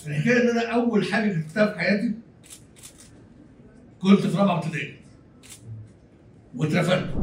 الحكايه ان انا اول حاجه كتبتها في حياتي كنت في رابعه ابتدائي واترفدت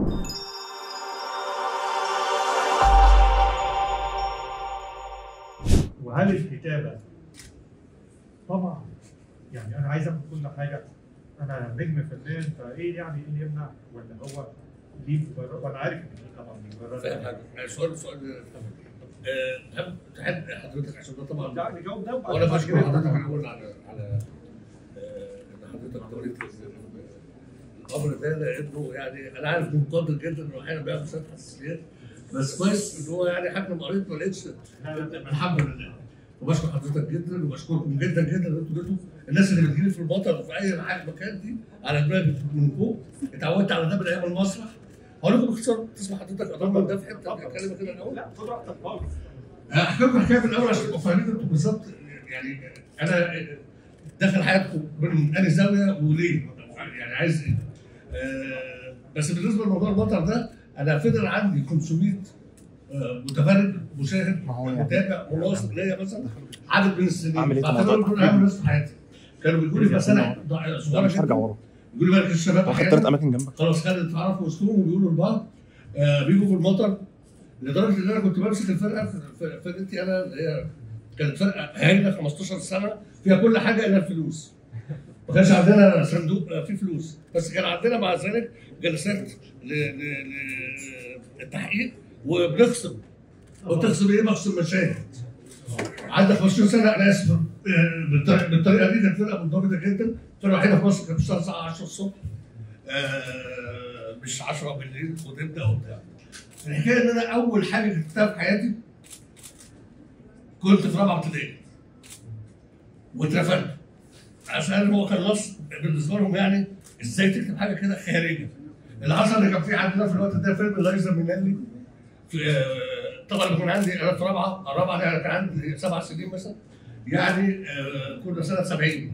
وهل الكتابه طبعا يعني انا عايز اخد كل حاجه انا نجم فنان فايه يعني ايه اللي يمنع ولا هو ليه مبرر وانا عارف ان ليه طبعا مبرر فاهم حاجه سؤال سؤال آه، تحب تحب حضرتك عشان ده طبعا لا نجاوب ده وانا بشكر حضرتك الاول على على آه، ان حضرتك دوريت الامر ده لانه يعني انا عارف مقدر جدا انه احيانا بيعمل شويه حساسيات بس كويس ان هو يعني حتى لما قريت ما لقيتش الحمد لله وبشكر حضرتك جدا وبشكركم جدا جدا ان انتوا جيتوا الناس اللي بتجيلي في المطر وفي اي حاجه مكان دي على دماغي من فوق اتعودت على ده من ايام المسرح هقول لكم باختصار تسمع حضرتك اضمن ده في حته اتكلم كده الاول لا خد راحتك خالص احكي لكم حكايه من الاول عشان تبقوا فاهمين انتوا بالظبط يعني انا داخل حياتكم من انهي زاويه وليه يعني عايز ايه آه، بس بالنسبه لموضوع المطر ده انا فضل عندي 500 آه، متفرج مشاهد ما هو يعني. متابع مناصب ليا مثلا عدد من السنين أعمل إيه طبعا؟ فاعتبروا دول اهم ناس في حياتي كانوا بيقولوا لي مساله لا صغيره مش هرجع جدا ورا يقولوا لي مالك الشباب واخد أحياناً تلات اماكن جنبك خلاص خدت تعرفوا وسطهم وبيقولوا لبعض آه بيجوا في المطر لدرجه ان انا كنت بمسك الفرقه ف- فرقتي انا اللي هي كانت فرقه هايله 15 سنه فيها كل حاجه الا الفلوس. ما كانش عندنا صندوق آه، فيه فلوس بس كان عندنا مع ذلك جلسات للتحقيق وبنخصم وتخصم ايه؟ بخصم مشاهد. عندك 15 سنه انا اسف آه، بالطريقه بالطريقه دي كانت فرقه منضبطه جدا، الفرقه الوحيده في مصر كانت بتشتغل الساعه 10 الصبح آه، مش 10 بالليل وتبدا وبتاع. الحكايه ان انا اول حاجه كتبتها في حياتي كنت في رابعه ابتدائي واترفدت عشان هو كان نص بالنسبه لهم يعني ازاي تكتب حاجه كده خارجه اللي حصل ان كان في عندنا في الوقت ده فيلم لايزا مينالي في آه، طبعا كان عندي انا في رابعه الرابعه دي انا كان عندي سبع سنين مثلا يعني آه، كنا سنه 70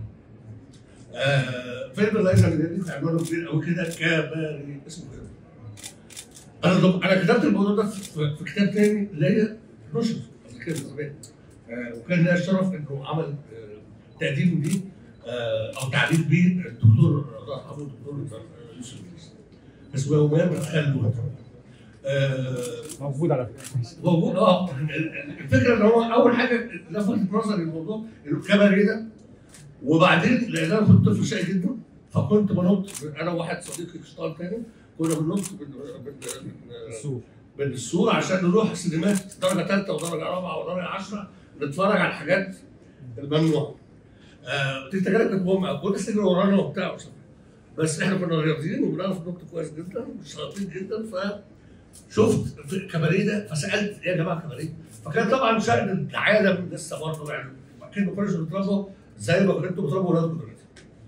آه، فيلم لايزا مينالي عنوانه كبير قوي كده كباري اسمه كده انا ضم- انا كتبت الموضوع ده في, في كتاب تاني ليا نشر قبل كده زمان آه، وكان ليا الشرف انه عمل آه، تقديم ليه آه، او تعليق بيه الدكتور الله يرحمه الدكتور يوسف إدريس. اسمه يوميات الخلود آه، موجود على فكره موجود اه الفكره ان هو اول حاجه لفتت نظري الموضوع انه كباريه ده وبعدين لان انا كنت طفل شقي جدا فكنت بنط انا وواحد صديقي شيطان تاني كنا بننط من من من السوق من السور عشان نروح سينمات درجه ثالثه ودرجه رابعه ودرجه 10 نتفرج على الحاجات الممنوعه. آه دي تجارب كانت مهمه كل الناس تجري ورانا وبتاع وصف. بس احنا كنا رياضيين وبنعرف ننط كويس جدا وشاطرين جدا فشفت في الكباريه ده فسالت ايه يا جماعه كباريه؟ فكان طبعا شأن العالم لسه برضه يعني اكيد ما كناش بنتربوا زي ما كنتوا بتربوا ولادكم دلوقتي.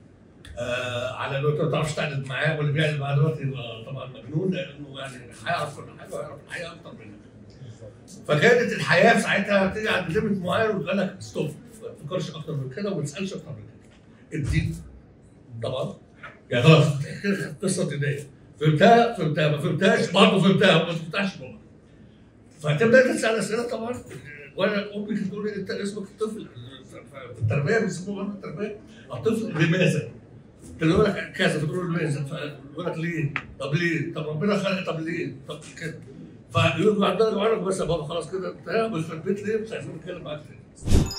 آه على انه انت ما تعرفش تقلد معاه واللي بيقلد معاه دلوقتي يبقى طبعا مجنون لانه يعني هيعرف كل حاجه ويعرف الحقيقه اكتر منك. فكانت الحياه في ساعتها تيجي عند ليميت معين وتقول لك ستوب ما تفكرش اكتر من كده وما تسالش اكتر من كده. الدين طبعا يعني خلاص قصه دينيه فهمتها فهمتها ما فهمتهاش برضه فهمتها ما فهمتهاش برضه. فتبدا تسال اسئله طبعا وانا امي كانت تقول لي انت اسمك الطفل في التربيه بيسموها برضه التربيه الطفل لماذا؟ كان يقول لك كذا فتقول له لماذا؟ فيقول لك ليه؟ طب ليه؟ طب ربنا خلق طب ليه؟ طب كده فيقول له عندنا جوعانك بس يا بابا خلاص كده انتهى مش في البيت ليه؟ مش عايزين نتكلم معاك تاني.